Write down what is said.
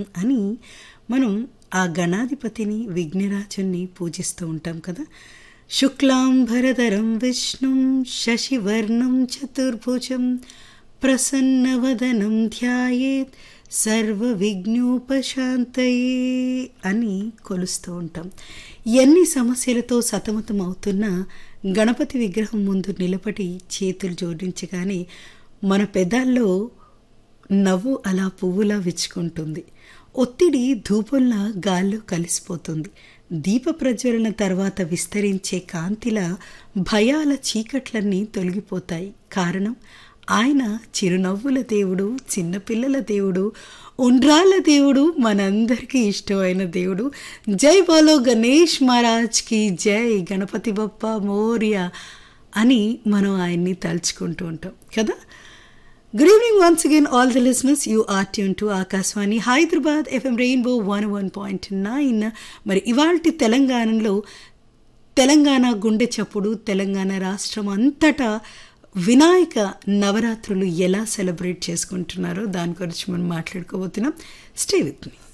అని మనం ఆ గణాధిపతిని విఘ్నరాజుని పూజిస్తూ ఉంటాం కదా శుక్లాంబరధరం విష్ణుం శశివర్ణం చతుర్భుజం ప్రసన్నవదనం ధ్యాయేత్ సర్వ విఘ్నోపశాంతయే అని కొలుస్తూ ఉంటాం ఎన్ని సమస్యలతో సతమతం అవుతున్నా గణపతి విగ్రహం ముందు నిలబడి చేతులు జోడించగానే మన పెదాల్లో నవ్వు అలా పువ్వులా విచ్చుకుంటుంది ఒత్తిడి ధూపంలా గాల్లో కలిసిపోతుంది దీప ప్రజ్వలన తర్వాత విస్తరించే కాంతిల భయాల చీకట్లన్నీ తొలగిపోతాయి కారణం ఆయన చిరునవ్వుల దేవుడు చిన్నపిల్లల దేవుడు ఉండ్రాళ్ళ దేవుడు మనందరికీ ఇష్టమైన దేవుడు జై బోలో గణేష్ మహారాజ్కి జై గణపతి బప్ప మోర్య అని మనం ఆయన్ని తలుచుకుంటూ ఉంటాం కదా good evening once again all the listeners you are tuned to Akashvani Hyderabad FM rainbow one one point nine మరి ఇవాల్టి తెలంగాణలో తెలంగాణ గుండె చప్పుడు తెలంగాణ రాష్ట్రం అంతటా వినాయక నవరాత్రులు ఎలా సెలబ్రేట్ చేసుకుంటున్నారో దాని గురించి మనం మాట్లాడుకోబోతున్నాం స్టే విత్ మీ